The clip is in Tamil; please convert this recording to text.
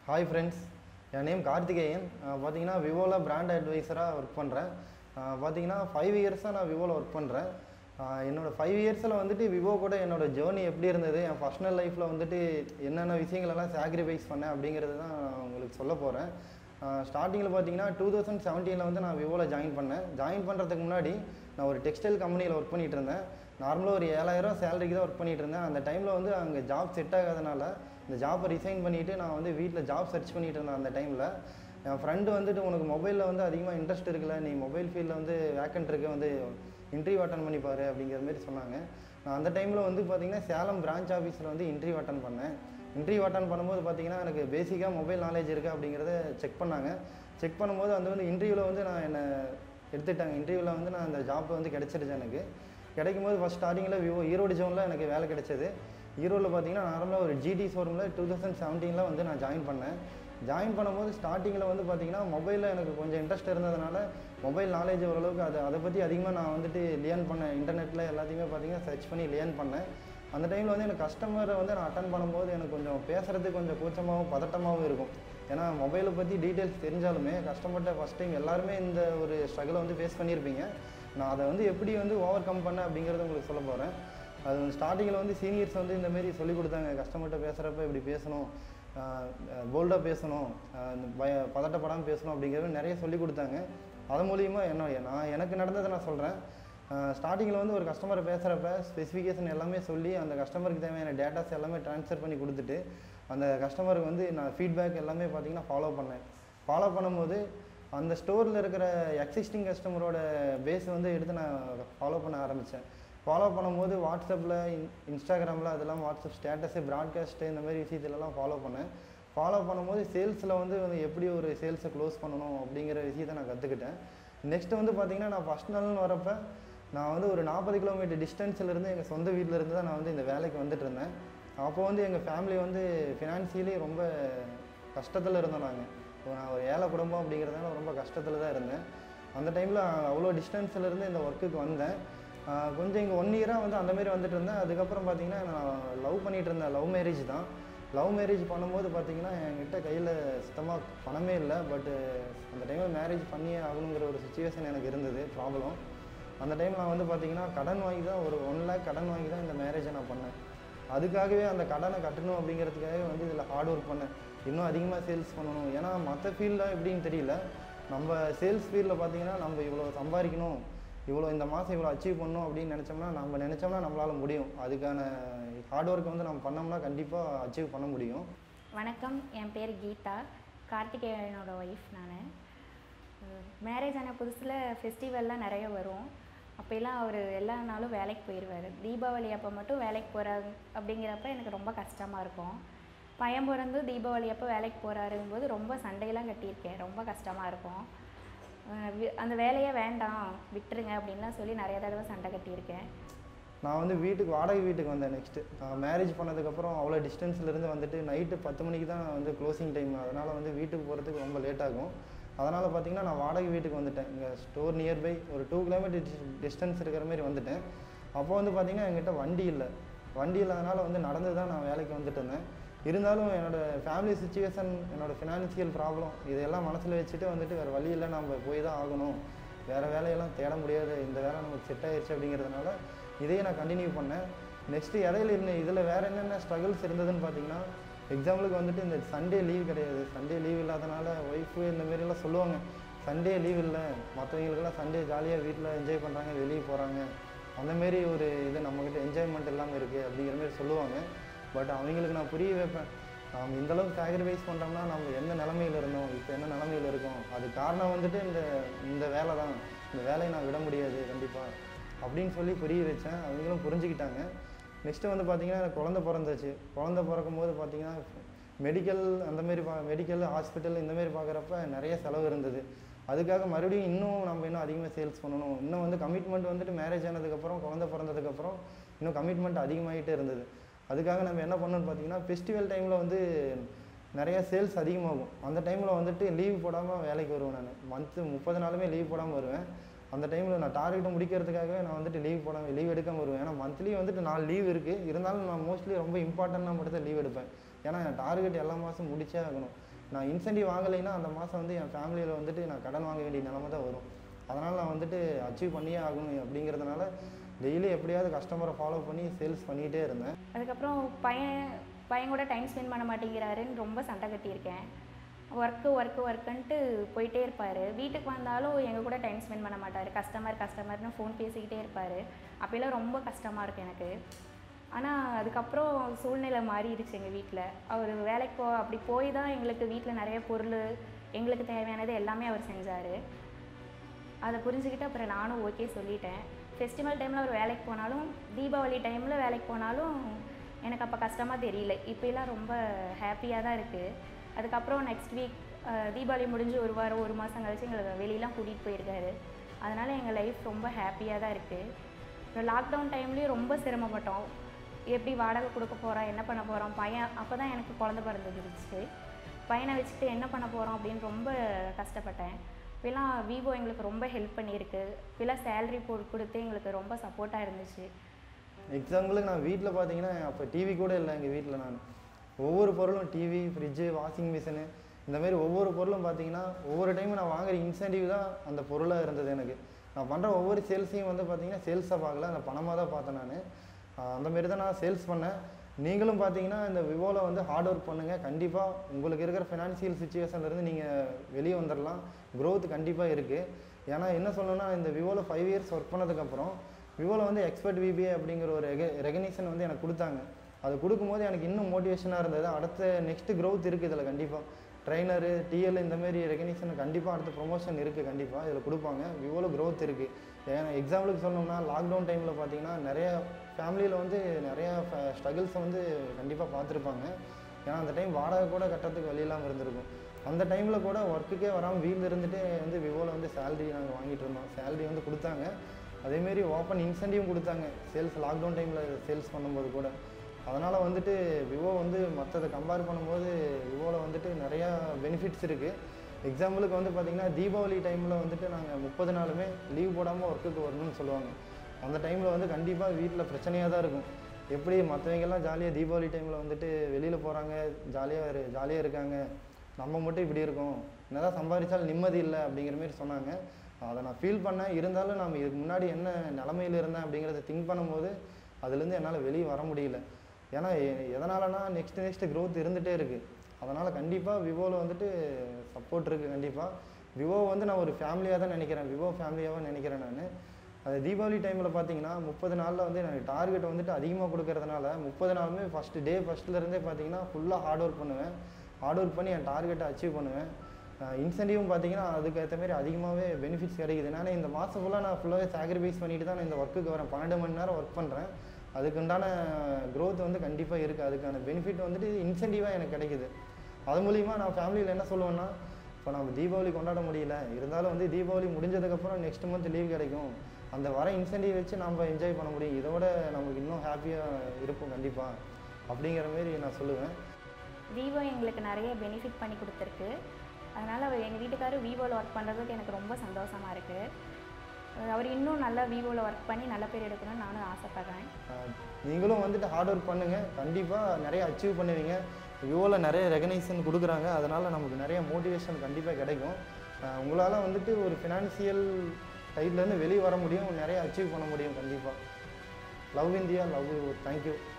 ஹாய் ஃப்ரெண்ட்ஸ் என் நேம் கார்த்திகேயன் அஹ் பார்த்தீங்கன்னா விவோவில் பிராண்ட் அட்வைசராக ஒர்க் பண்ணுறேன் பார்த்தீங்கன்னா ஃபைவ் இயர்ஸாக நான் விவோவில் ஒர்க் பண்ணுறேன் என்னோட ஃபைவ் இயர்ஸில் வந்துட்டு விவோ கூட என்னோட ஜேர்னி எப்படி இருந்தது என் பர்சனல் லைஃப்பில் வந்துட்டு என்னென்ன விஷயங்களெல்லாம் சாக்ரிஃபைஸ் பண்ணேன் அப்படிங்கிறது தான் நான் உங்களுக்கு சொல்ல போகிறேன் ஸ்டார்டிங்கில் பார்த்தீங்கன்னா டூ தௌசண்ட் செவன்டீனில் வந்து நான் விவோவில் ஜாயின் பண்ணேன் ஜாயின் பண்ணுறதுக்கு முன்னாடி நான் ஒரு டெக்ஸ்டைல் கம்பெனியில் ஒர்க் பண்ணிட்டு இருந்தேன் நார்மலாக ஒரு ஏழாயிரம் சேலரிக்கு தான் ஒர்க் பண்ணிட்டு இருந்தேன் அந்த டைமில் வந்து அங்கே ஜாப் செட் ஆகாதனால இந்த ஜாப்பை ரிசைன் பண்ணிவிட்டு நான் வந்து வீட்டில் ஜாப் சர்ச் பண்ணிட்டு இருந்தேன் அந்த டைமில் என் ஃப்ரெண்டு வந்துட்டு உனக்கு மொபைலில் வந்து அதிகமாக இன்ட்ரெஸ்ட் இருக்குல்ல நீ மொபைல் ஃபீல்டில் வந்து வேக்கண்ட் இருக்கு வந்து இன்டர்வியூ அட்டன் பண்ணி பாரு அப்படிங்கிற மாதிரி சொன்னாங்க நான் அந்த டைமில் வந்து பார்த்தீங்கன்னா சேலம் பிரான்ச் ஆஃபீஸில் வந்து இன்டர்வியூ அட்டன் பண்ணேன் இன்டர்வியூ அட்டன் பண்ணும்போது பார்த்தீங்கன்னா எனக்கு பேசிக்காக மொபைல் நாலேஜ் இருக்குது அப்படிங்கிறத செக் பண்ணாங்க செக் பண்ணும்போது அந்த வந்து இன்டர்வியூவில் வந்து நான் என்னை எடுத்துட்டாங்க இன்டர்வியூவில் வந்து நான் அந்த ஜாப் வந்து கிடச்சிருச்சு எனக்கு கிடைக்கும் போது ஃபஸ்ட் ஸ்டார்டிங்கில் விவோ ஈரோடு ஜோனில் எனக்கு வேலை கிடைச்சது ஈரோடில் பார்த்தீங்கன்னா நார்மலாக ஒரு ஜிடி ஷோரூமில் டூ தௌசண்ட் செவன்டீனில் வந்து நான் ஜாயின் பண்ணேன் ஜாயின் பண்ணும்போது ஸ்டார்டிங்கில் வந்து பார்த்தீங்கன்னா மொபைலில் எனக்கு கொஞ்சம் இன்ட்ரெஸ்ட் இருந்ததுனால மொபைல் நாலேஜ் ஓரளவுக்கு அது அதை பற்றி அதிகமாக நான் வந்துட்டு லியன் பண்ணேன் இன்டர்நெட்டில் எல்லாத்தையுமே பார்த்தீங்கன்னா சர்ச் பண்ணி லியன் பண்ணேன் அந்த டைமில் வந்து எனக்கு கஸ்டமரை வந்து நான் அட்டன் பண்ணும்போது எனக்கு கொஞ்சம் பேசுகிறதுக்கு கொஞ்சம் கூச்சமாகவும் பதட்டமாகவும் இருக்கும் ஏன்னா மொபைலை பற்றி டீட்டெயில்ஸ் தெரிஞ்சாலுமே கஸ்டமர்கிட்ட ஃபஸ்ட் டைம் எல்லாருமே இந்த ஒரு ஸ்ட்ரகிளை வந்து ஃபேஸ் பண்ணியிருப்பீங்க நான் அதை வந்து எப்படி வந்து ஓவர் கம் பண்ணேன் அப்படிங்கிறத உங்களுக்கு சொல்ல போகிறேன் அது வந்து ஸ்டார்டிங்கில் வந்து சீனியர்ஸ் வந்து இந்த மாதிரி சொல்லி கொடுத்தாங்க கஸ்டமர்கிட்ட பேசுகிறப்ப இப்படி பேசணும் போல்டாக பேசணும் ஆஹ் இந்த பய பதட்டப்படாமல் பேசணும் அப்படிங்கிறது நிறைய சொல்லி கொடுத்தாங்க அது மூலியமா என்ன நான் எனக்கு நடந்ததை நான் சொல்கிறேன் ஸ்டார்டிங்கில் வந்து ஒரு கஸ்டமரை பேசுகிறப்ப ஸ்பெசிஃபிகேஷன் எல்லாமே சொல்லி அந்த கஸ்டமருக்கு தேவையான டேட்டாஸ் எல்லாமே ட்ரான்ஸ்ஃபர் பண்ணி கொடுத்துட்டு அந்த கஸ்டமருக்கு வந்து நான் ஃபீட்பேக் எல்லாமே பார்த்தீங்கன்னா ஃபாலோ பண்ணேன் ஃபாலோ பண்ணும்போது அந்த ஸ்டோரில் இருக்கிற எக்ஸிஸ்டிங் கஸ்டமரோட பேஸ் வந்து எடுத்து நான் ஃபாலோ பண்ண ஆரம்பித்தேன் ஃபாலோ பண்ணும்போது வாட்ஸ்அப்பில் இன் இன்ஸ்டாகிராமில் அதெல்லாம் வாட்ஸ்அப் ஸ்டேட்டஸு ப்ராட்காஸ்ட்டு இந்த மாதிரி விஷயத்துலலாம் ஃபாலோ பண்ணேன் ஃபாலோ பண்ணும்போது சேல்ஸில் வந்து வந்து எப்படி ஒரு சேல்ஸை க்ளோஸ் பண்ணணும் அப்படிங்கிற விஷயத்தை நான் கற்றுக்கிட்டேன் நெக்ஸ்ட் வந்து பார்த்தீங்கன்னா நான் ஃபஸ்ட் நாள்னு வரப்போ நான் வந்து ஒரு நாற்பது கிலோமீட்டர் டிஸ்டன்ஸில் இருந்து எங்கள் சொந்த வீட்டில் இருந்து தான் நான் வந்து இந்த வேலைக்கு வந்துட்டு இருந்தேன் அப்போ வந்து எங்கள் ஃபேமிலி வந்து ஃபினான்சியலி ரொம்ப கஷ்டத்தில் இருந்தோம் நாங்கள் நான் ஒரு ஏழை குடும்பம் அப்படிங்கிறதுனால ரொம்ப கஷ்டத்தில் தான் இருந்தேன் அந்த டைமில் அவ்வளோ டிஸ்டன்ஸில் இருந்து இந்த ஒர்க்குக்கு வந்தேன் ஆஹ் கொஞ்சம் இங்கே ஒன் இயராக வந்து அந்த மாதிரி வந்துட்டு இருந்தேன் அதுக்கப்புறம் பார்த்தீங்கன்னா நான் லவ் பண்ணிட்டு இருந்தேன் லவ் மேரேஜ் தான் லவ் மேரேஜ் பண்ணும்போது பார்த்தீங்கன்னா என்கிட்ட கையில் சுத்தமாக பணமே இல்லை பட்டு அந்த டைமில் மேரேஜ் பண்ணியே ஆகணுங்கிற ஒரு சுச்சுவேஷன் எனக்கு இருந்தது ப்ராப்ளம் அந்த டைம் நான் வந்து பார்த்தீங்கன்னா கடன் வாங்கி தான் ஒரு ஒன் லேக் கடன் வாங்கி தான் இந்த மேரேஜை நான் பண்ணேன் அதுக்காகவே அந்த கடனை கட்டணும் அப்படிங்கிறதுக்காகவே வந்து இதில் ஹார்ட் ஒர்க் பண்ணேன் இன்னும் அதிகமாக சேல்ஸ் பண்ணணும் ஏன்னா மற்ற ஃபீல்டில் எப்படின்னு தெரியல நம்ம சேல்ஸ் ஃபீல்டில் பார்த்தீங்கன்னா நம்ம இவ்வளோ சம்பாதிக்கணும் இவ்வளோ இந்த மாதம் இவ்வளோ அச்சீவ் பண்ணணும் அப்படின்னு நினச்சோம்னா நம்ம நினச்சோம்னா நம்மளால் முடியும் அதுக்கான ஹார்ட் ஒர்க் வந்து நம்ம பண்ணோம்னா கண்டிப்பாக அச்சீவ் பண்ண முடியும் வணக்கம் என் பேர் கீதா கார்த்திகேயனோட ஒய்ஃப் நான் மேரேஜ் ஆன புதுசில் ஃபெஸ்டிவல்லாம் நிறைய வரும் அப்போல்லாம் அவர் எல்லா நாளும் வேலைக்கு போயிடுவார் தீபாவளி அப்போ மட்டும் வேலைக்கு போகிறாங்க அப்படிங்கிறப்ப எனக்கு ரொம்ப கஷ்டமாக இருக்கும் பையன் பிறந்து தீபாவளி அப்போ வேலைக்கு போகிறாருங்கும்போது ரொம்ப சண்டையெல்லாம் கட்டியிருக்கேன் ரொம்ப கஷ்டமாக இருக்கும் அஹ் வி- அந்த வேலையே வேண்டாம் விட்டுருங்க அப்படின்லாம் சொல்லி நிறைய தடவை சண்டை கட்டியிருக்கேன் நான் வந்து வீட்டுக்கு வாடகை வீட்டுக்கு வந்தேன் நெக்ஸ்ட்டு மேரேஜ் பண்ணதுக்கப்புறம் அவ்வளோ டிஸ்டன்ஸ்ல இருந்து வந்துட்டு நைட்டு பத்து மணிக்கு தான் வந்து க்ளோசிங் டைம் அதனால் வந்து வீட்டுக்கு போகிறதுக்கு ரொம்ப லேட் ஆகும் அதனால் பார்த்தீங்கன்னா நான் வாடகை வீட்டுக்கு வந்துட்டேன் இங்கே ஸ்டோர் நியர்பை ஒரு டூ கிலோமீட்டர் டிஸ்டன்ஸ் இருக்கிற மாதிரி வந்துட்டேன் அப்போ வந்து பார்த்தீங்கன்னா என்கிட்ட வண்டி இல்லை வண்டி இல்லாதனால வந்து நடந்து தான் நான் வேலைக்கு வந்துட்டு இருந்தேன் இருந்தாலும் என்னோட ஃபேமிலி சுச்சுவேஷன் என்னோட ஃபினான்சியல் ப்ராப்ளம் இதெல்லாம் மனசில் வச்சுட்டு வந்துட்டு வேறு வழி இல்லை நம்ம போய் தான் ஆகணும் வேறு வேலையெல்லாம் தேட முடியாது இந்த வேலை நமக்கு செட் ஆயிடுச்சு அப்படிங்கிறதுனால இதையே நான் கண்டினியூ பண்ணேன் நெக்ஸ்ட்டு இடையில இருந்த இதில் வேறு என்னென்ன ஸ்ட்ரகிள்ஸ் இருந்ததுன்னு பார்த்தீங்கன்னா எக்ஸாம்பிளுக்கு வந்துட்டு இந்த சண்டே லீவ் கிடையாது சண்டே லீவ் இல்லாதனால ஒய்ஃபு இந்த மாரிலாம் சொல்லுவாங்க சண்டே லீவ் இல்லை மற்றவங்களுக்கெல்லாம் சண்டே ஜாலியாக வீட்டில் என்ஜாய் பண்ணுறாங்க வெளியே போகிறாங்க அந்தமாரி ஒரு இது நம்மக்கிட்ட என்ஜாய்மெண்ட் இல்லாமல் இருக்குது அப்படிங்கிற மாதிரி சொல்லுவாங்க பட் அவங்களுக்கு நான் புரிய வைப்பேன் நாம் இந்த அளவுக்கு சாக்ரிஃபைஸ் பண்ணுறோம்னா நம்ம எந்த நிலமையில இருந்தோம் இப்போ என்ன நிலமையில இருக்கோம் அது காரணம் வந்துட்டு இந்த இந்த வேலை தான் இந்த வேலையை நான் விட முடியாது கண்டிப்பாக அப்படின்னு சொல்லி புரிய வச்சேன் அவங்களும் புரிஞ்சுக்கிட்டாங்க நெக்ஸ்ட்டு வந்து பார்த்தீங்கன்னா எனக்கு குழந்த பிறந்துச்சு குழந்த பிறக்கும் போது பார்த்தீங்கன்னா மெடிக்கல் அந்த மாதிரி பா மெடிக்கல் ஹாஸ்பிட்டல் இந்த மாதிரி பார்க்குறப்ப நிறைய செலவு இருந்தது அதுக்காக மறுபடியும் இன்னும் நம்ம இன்னும் அதிகமாக சேல்ஸ் பண்ணணும் இன்னும் வந்து கமிட்மெண்ட் வந்துட்டு மேரேஜ் ஆனதுக்கப்புறம் குழந்தை பிறந்ததுக்கப்புறம் இன்னும் கமிட்மெண்ட் அதிகமாகிட்டே இருந்தது அதுக்காக நம்ம என்ன பண்ணோம்னு பார்த்தீங்கன்னா ஃபெஸ்டிவல் டைமில் வந்து நிறைய சேல்ஸ் அதிகமாகும் அந்த டைமில் வந்துட்டு லீவ் போடாமல் வேலைக்கு வருவேன் நான் மந்த்து முப்பது நாளுமே லீவ் போடாமல் வருவேன் அந்த டைமில் நான் டார்கெட்டை முடிக்கிறதுக்காகவே நான் வந்துட்டு லீவ் போடாமல் லீவ் எடுக்காமல் வருவேன் ஏன்னா மந்த்லி வந்துட்டு நாலு லீவ் இருக்குது இருந்தாலும் நான் மோஸ்ட்லி ரொம்ப இம்பார்ட்டண்ட்டாக மட்டும் தான் லீவ் எடுப்பேன் ஏன்னா என் டார்கெட் எல்லா மாதம் முடிச்சே ஆகணும் நான் இன்சென்டிவ் வாங்கலைன்னா அந்த மாதம் வந்து என் ஃபேமிலியில் வந்துட்டு நான் கடன் வாங்க வேண்டிய நிலமை தான் வரும் அதனால் நான் வந்துட்டு அச்சீவ் பண்ணியே ஆகணும் அப்படிங்கிறதுனால டெய்லி எப்படியாவது கஸ்டமரை ஃபாலோ பண்ணி சேல்ஸ் பண்ணிகிட்டே இருந்தேன் அதுக்கப்புறம் பையன் பையன் கூட டைம் ஸ்பெண்ட் பண்ண மாட்டேங்கிறாருன்னு ரொம்ப சண்டை கட்டியிருக்கேன் ஒர்க்கு ஒர்க்கு ஒர்க்குன்ட்டு போயிட்டே இருப்பார் வீட்டுக்கு வந்தாலும் எங்கள் கூட டைம் ஸ்பெண்ட் பண்ண மாட்டார் கஸ்டமர் கஸ்டமர்னு ஃபோன் பேசிக்கிட்டே இருப்பார் அப்போல்லாம் ரொம்ப கஷ்டமாக இருக்கு எனக்கு ஆனால் அதுக்கப்புறம் சூழ்நிலை மாறிடுச்சு எங்கள் வீட்டில் அவர் வேலைக்கு போ அப்படி போய் தான் எங்களுக்கு வீட்டில் நிறைய பொருள் எங்களுக்கு தேவையானது எல்லாமே அவர் செஞ்சார் அதை புரிஞ்சுக்கிட்டு அப்புறம் நானும் ஓகே சொல்லிட்டேன் ஃபெஸ்டிவல் டைமில் அவர் வேலைக்கு போனாலும் தீபாவளி டைமில் வேலைக்கு போனாலும் எனக்கு அப்போ கஷ்டமாக தெரியல இப்போலாம் ரொம்ப ஹாப்பியாக தான் இருக்குது அதுக்கப்புறம் நெக்ஸ்ட் வீக் தீபாவளி முடிஞ்சு ஒரு வாரம் ஒரு மாதம் கழிச்சு எங்களை வெளியெலாம் கூட்டிகிட்டு போயிருக்காரு அதனால் எங்கள் லைஃப் ரொம்ப ஹாப்பியாக தான் இருக்குது அப்புறம் லாக்டவுன் டைம்லேயும் ரொம்ப சிரமப்பட்டோம் எப்படி வாடகை கொடுக்க போகிறோம் என்ன பண்ண போகிறோம் பையன் அப்போ தான் எனக்கு குழந்த பிறந்துருச்சு பையனை வச்சுட்டு என்ன பண்ண போகிறோம் அப்படின்னு ரொம்ப கஷ்டப்பட்டேன் இப்போலாம் விவோ எங்களுக்கு ரொம்ப ஹெல்ப் பண்ணியிருக்கு இப்போலாம் சேலரி போட்டு கொடுத்து எங்களுக்கு ரொம்ப சப்போர்ட்டாக இருந்துச்சு எக்ஸாம்பிளுக்கு நான் வீட்டில் பார்த்தீங்கன்னா அப்போ டிவி கூட இல்லை எங்கள் வீட்டில் நான் ஒவ்வொரு பொருளும் டிவி ஃப்ரிட்ஜு வாஷிங் மிஷினு இந்த மாதிரி ஒவ்வொரு பொருளும் பார்த்தீங்கன்னா ஒவ்வொரு டைமும் நான் வாங்குற இன்சென்டிவ் தான் அந்த பொருளாக இருந்தது எனக்கு நான் பண்ணுற ஒவ்வொரு சேல்ஸையும் வந்து பார்த்தீங்கன்னா சேல்ஸாக பார்க்கல அந்த பணமாக தான் பார்த்தேன் நான் அந்த மாரி தான் நான் சேல்ஸ் பண்ணேன் நீங்களும் பார்த்தீங்கன்னா இந்த விவோவில் வந்து ஹார்ட் ஒர்க் பண்ணுங்கள் கண்டிப்பாக உங்களுக்கு இருக்கிற ஃபினான்ஷியல் சுச்சுவேஷன்லேருந்து நீங்கள் வெளியே வந்துடலாம் growth கண்டிப்பாக இருக்குது ஏன்னா என்ன சொல்லணும்னா இந்த விவோவில் ஃபைவ் இயர்ஸ் ஒர்க் பண்ணதுக்கப்புறம் விவோவில் வந்து எக்ஸ்பர்ட் விபிஏ அப்படிங்கிற ஒரு ரெக ரெகனேஷன் வந்து எனக்கு கொடுத்தாங்க அது கொடுக்கும்போது எனக்கு இன்னும் மோட்டிவேஷனாக இருந்தது அடுத்த நெக்ஸ்ட் growth இருக்குது இதில் கண்டிப்பாக ட்ரைனரு டிஎல் இந்த மாதிரி ரெகனேஷன் கண்டிப்பாக அடுத்த ப்ரொமோஷன் இருக்குது கண்டிப்பாக இதில் கொடுப்பாங்க விவோவில் growth இருக்குது ஏன்னா எக்ஸாம்பிளுக்கு சொல்லணும்னா லாக்டவுன் டைமில் பார்த்தீங்கன்னா நிறைய ஃபேமிலியில் வந்து நிறைய ஸ்ட்ரகிள்ஸை வந்து கண்டிப்பாக பார்த்துருப்பாங்க ஏன்னா அந்த டைம் வாடகை கூட கட்டுறதுக்கு வழி இல்லாமல் இருந்திருக்கும் அந்த டைமில் கூட ஒர்க்குக்கே வராமல் வீட்டில் இருந்துட்டு வந்து விவோவில் வந்து சேலரி நாங்கள் வாங்கிட்டு இருந்தோம் சேலரி வந்து கொடுத்தாங்க அதேமாரி ஓப்பன் இன்சென்டிவும் கொடுத்தாங்க சேல்ஸ் லாக்டவுன் டைமில் சேல்ஸ் பண்ணும்போது கூட அதனால் வந்துட்டு விவோ வந்து மற்றதை கம்பேர் பண்ணும்போது விவோவில் வந்துட்டு நிறையா பெனிஃபிட்ஸ் இருக்குது எக்ஸாம்பிளுக்கு வந்து பார்த்திங்கன்னா தீபாவளி டைமில் வந்துட்டு நாங்கள் முப்பது நாளுமே லீவ் போடாமல் ஒர்க்குக்கு வரணும்னு சொல்லுவாங்க அந்த டைமில் வந்து கண்டிப்பாக வீட்டில் பிரச்சனையாக தான் இருக்கும் எப்படி மற்றவங்கெல்லாம் ஜாலியாக தீபாவளி டைமில் வந்துட்டு வெளியில் போகிறாங்க ஜாலியாக ஜாலியாக இருக்காங்க நம்ம மட்டும் இப்படி இருக்கோம் என்னதான் சம்பாதிச்சாலும் நிம்மதி இல்லை அப்படிங்கிற மாதிரி சொன்னாங்க அதை நான் ஃபீல் பண்ணேன் இருந்தாலும் நம்ம இதுக்கு முன்னாடி என்ன நிலமையில இருந்தேன் அப்படிங்கிறத திங்க் பண்ணும்போது அதுலேருந்து என்னால் வெளியே வர முடியல ஏன்னா எ- எதனாலனா நெக்ஸ்ட் நெக்ஸ்ட் growth இருந்துகிட்டே இருக்குது அதனால் கண்டிப்பாக விவோவில் வந்துட்டு சப்போர்ட் இருக்குது கண்டிப்பாக விவோ வந்து நான் ஒரு ஃபேமிலியாக தான் நினைக்கிறேன் விவோ ஃபேமிலியாக நினைக்கிறேன் நான் அது தீபாவளி டைமில் பார்த்தீங்கன்னா முப்பது நாளில் வந்து எனக்கு டார்கெட் வந்துட்டு அதிகமாக கொடுக்கறதுனால முப்பது நாளுமே ஃபஸ்ட்டு டே ஃபஸ்ட்லேருந்தே பார்த்தீங்கன்னா ஃபுல்லாக ஹார்ட் ஒர்க் பண்ணுவேன் ஹார்ட் ஒர்க் பண்ணி என் டார்கெட்டை அச்சீவ் பண்ணுவேன் இன்சென்டிவும் பார்த்தீங்கன்னா அதுக்கு ஏற்ற மாதிரி அதிகமாகவே பெனிஃபிட்ஸ் கிடைக்குது நான் இந்த மாதம் ஃபுல்லாக நான் ஃபுல்லாகவே சாக்ரிஃபைஸ் பண்ணிட்டு தான் நான் இந்த ஒர்க்குக்கு வரேன் பன்னெண்டு மணி நேரம் ஒர்க் பண்ணுறேன் அதுக்குண்டான growth வந்து கண்டிப்பாக இருக்குது அதுக்கான பெனிஃபிட் வந்துட்டு இன்சென்டிவாக எனக்கு கிடைக்குது அது மூலிமா நான் ஃபேமிலியில் என்ன சொல்லுவேன்னா இப்போ நம்ம தீபாவளி கொண்டாட முடியல இருந்தாலும் வந்து தீபாவளி முடிஞ்சதுக்கப்புறம் நெக்ஸ்ட் மந்த் லீவ் கிடைக்கும் அந்த வர இன்சென்டிவ் வச்சு நம்ம என்ஜாய் பண்ண முடியும் இதோட நமக்கு இன்னும் ஹாப்பியாக இருப்போம் கண்டிப்பாக அப்படிங்கிற மாதிரி நான் சொல்லுவேன் விவோ எங்களுக்கு நிறைய பெனிஃபிட் பண்ணி கொடுத்துருக்கு அதனால் அவர் எங்கள் வீட்டுக்காரர் விவோவில் ஒர்க் பண்ணுறதுக்கு எனக்கு ரொம்ப சந்தோஷமாக இருக்குது அவர் இன்னும் நல்லா விவோவில் ஒர்க் பண்ணி நல்ல பேர் எடுக்கணும்னு நானும் ஆசைப்பட்றேன் ஆஹ் நீங்களும் வந்துட்டு ஹார்ட் ஒர்க் பண்ணுங்கள் கண்டிப்பாக நிறைய அச்சீவ் பண்ணுவீங்க விவோவில் நிறைய ரெகனைசேஷன் கொடுக்குறாங்க அதனால் நமக்கு நிறைய மோட்டிவேஷன் கண்டிப்பாக கிடைக்கும் உங்களால் வந்துட்டு ஒரு ஃபினான்சியல் சைட்லேருந்து வெளியே வர முடியும் நிறைய அச்சீவ் பண்ண முடியும் கண்டிப்பாக லவ் இந்தியா லவ் தேங்க்யூ